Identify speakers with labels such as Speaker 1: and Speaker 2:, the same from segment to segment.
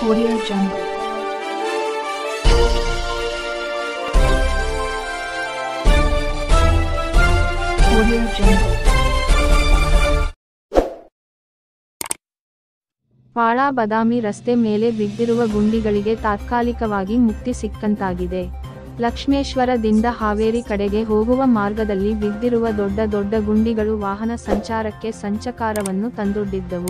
Speaker 1: Audio Jungle. Audio Jungle.
Speaker 2: ಪಾಳ Badami ರಸ್ತೆ ಮೇಲೆ ಬಿದ್ದಿರುವ ಗುಂಡಿಗಳಿಗೆ ತಾತ್ಕಾಲಿಕವಾಗಿ ಮುಕ್ತಿ ಸಿಕ್ಕಂತಾಗಿದೆ ಲಕ್ಷ್ಮೇಶ್ವರದಿಂದ ಹಾವೇರಿ ಕಡೆಗೆ ಹೋಗುವ ಮಾರ್ಗದಲ್ಲಿ ಬಿದ್ದಿರುವ ದೊಡ್ಡ ದೊಡ್ಡ ಗುಂಡಿಗಳು ವಾಹನ ಸಂಚಾರಕ್ಕೆ ಸಂಚಕಾರವನ್ನು ತಂದೊಡ್ಡಿದ್ದವು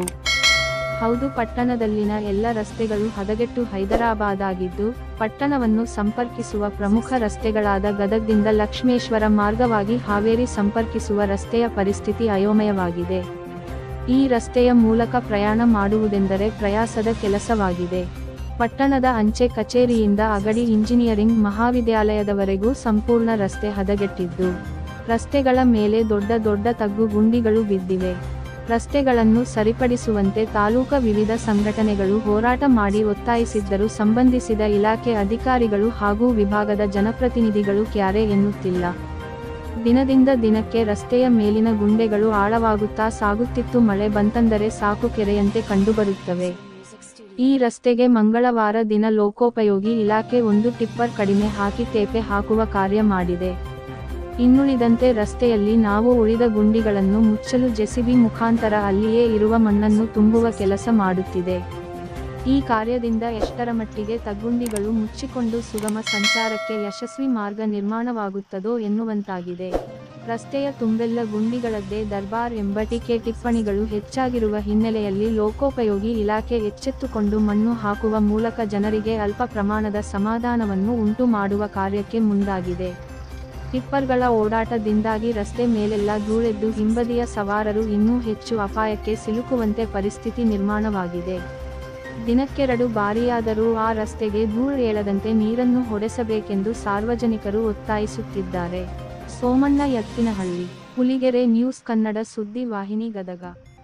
Speaker 2: ಹೌದು ಪಟ್ಟಣದಲ್ಲಿನ ಎಲ್ಲ ರಸ್ತೆಗಳು ಹದಗೆಟ್ಟು ಹೈದರಾಬಾದ್ ಆಗಿದ್ದು ಪಟ್ಟಣವನ್ನು ಸಂಪರ್ಕಿಸುವ ಪ್ರಮುಖ ರಸ್ತೆಗಳಾದ ಗದಗ್ದಿಂದ ಲಕ್ಷ್ಮೇಶ್ವರ ಮಾರ್ಗವಾಗಿ ಹಾವೇರಿ ಸಂಪರ್ಕಿಸುವ ರಸ್ತೆಯ ಪರಿಸ್ಥಿತಿ ಅಯೋಮಯವಾಗಿದೆ ಈ ರಸ್ತೆಯ ಮೂಲಕ ಪ್ರಯಾಣ ಮಾಡುವುದೆಂದರೆ ಪ್ರಯಾಸದ ಕೆಲಸವಾಗಿದೆ ಪಟ್ಟಣದ ಅಂಚೆ ಕಚೇರಿಯಿಂದ ಅಗಡಿ ಇಂಜಿನಿಯರಿಂಗ್ ಮಹಾವಿದ್ಯಾಲಯದವರೆಗೂ ಸಂಪೂರ್ಣ ರಸ್ತೆ ಹದಗೆಟ್ಟಿದ್ದು ರಸ್ತೆಗಳ ಮೇಲೆ ದೊಡ್ಡ ದೊಡ್ಡ ತಗ್ಗು ಗುಂಡಿಗಳು ಬಿದ್ದಿವೆ ರಸ್ತೆಗಳನ್ನು ಸರಿಪಡಿಸುವಂತೆ ತಾಲೂಕ ವಿವಿಧ ಸಂಘಟನೆಗಳು ಹೋರಾಟ ಮಾಡಿ ಒತ್ತಾಯಿಸಿದ್ದರೂ ಸಂಬಂಧಿಸಿದ ಇಲಾಖೆ ಅಧಿಕಾರಿಗಳು ಹಾಗೂ ವಿಭಾಗದ ಜನಪ್ರತಿನಿಧಿಗಳು ಕ್ಯಾರೆ ಎನ್ನುತ್ತಿಲ್ಲ ದಿನದಿಂದ ದಿನಕ್ಕೆ ರಸ್ತೆಯ ಮೇಲಿನ ಗುಂಡೆಗಳು ಆಳವಾಗುತ್ತಾ ಸಾಗುತ್ತಿತ್ತು ಮಳೆ ಬಂತಂದರೆ ಸಾಕು ಕೆರೆಯಂತೆ ಕಂಡುಬರುತ್ತವೆ ಈ ರಸ್ತೆಗೆ ಮಂಗಳವಾರ ದಿನ ಲೋಕೋಪಯೋಗಿ ಇಲಾಖೆ ಒಂದು ಟಿಪ್ಪರ್ ಕಡಿಮೆ ಹಾಕಿ ತೇಪೆ ಹಾಕುವ ಕಾರ್ಯ ಮಾಡಿದೆ ಇನ್ನುಳಿದಂತೆ ರಸ್ತೆಯಲ್ಲಿ ನಾವು ಉಳಿದ ಗುಂಡಿಗಳನ್ನು ಮುಚ್ಚಲು ಜೆಸಿಬಿ ಮುಖಾಂತರ ಅಲ್ಲಿಯೇ ಇರುವ ಮಣ್ಣನ್ನು ತುಂಬುವ ಕೆಲಸ ಮಾಡುತ್ತಿದೆ ಈ ಕಾರ್ಯದಿಂದ ಎಷ್ಟರ ಮಟ್ಟಿಗೆ ತಗ್ಗುಂಡಿಗಳು ಮುಚ್ಚಿಕೊಂಡು ಸುಗಮ ಸಂಚಾರಕ್ಕೆ ಯಶಸ್ವಿ ಮಾರ್ಗ ನಿರ್ಮಾಣವಾಗುತ್ತದೋ ಎನ್ನುವಂತಾಗಿದೆ ರಸ್ತೆಯ ತುಂಬೆಲ್ಲ ಗುಂಡಿಗಳದ್ದೇ ದರ್ಬಾರ್ ಎಂಬ ಟೀಕೆ ಟಿಪ್ಪಣಿಗಳು ಹೆಚ್ಚಾಗಿರುವ ಹಿನ್ನೆಲೆಯಲ್ಲಿ ಲೋಕೋಪಯೋಗಿ ಇಲಾಖೆ ಎಚ್ಚೆತ್ತುಕೊಂಡು ಮಣ್ಣು ಹಾಕುವ ಮೂಲಕ ಜನರಿಗೆ ಅಲ್ಪ ಪ್ರಮಾಣದ ಸಮಾಧಾನವನ್ನು ಉಂಟು ಮಾಡುವ ಕಾರ್ಯಕ್ಕೆ ಮುಂದಾಗಿದೆ ಟಿಪ್ಪರ್ಗಳ ಓಡಾಟದಿಂದಾಗಿ ರಸ್ತೆ ಮೇಲೆಲ್ಲ ಧೂಳೆದ್ದು ಹಿಂಬದಿಯ ಸವಾರರು ಇನ್ನೂ ಹೆಚ್ಚು ಅಪಾಯಕ್ಕೆ ಸಿಲುಕುವಂತೆ ಪರಿಸ್ಥಿತಿ ನಿರ್ಮಾಣವಾಗಿದೆ ದಿನಕ್ಕೆರಡು ಬಾರಿಯಾದರೂ ಆ ರಸ್ತೆಗೆ ಧೂಳು ಏಳದಂತೆ ನೀರನ್ನು ಹೊಡೆಸಬೇಕೆಂದು ಸಾರ್ವಜನಿಕರು ಒತ್ತಾಯಿಸುತ್ತಿದ್ದಾರೆ ಸೋಮಣ್ಣ ಯತ್ತಿನಹಳ್ಳಿ ಹುಲಿಗೆರೆ ನ್ಯೂಸ್ ಕನ್ನಡ ಸುದ್ದಿ ವಾಹಿನಿ ಗದಗ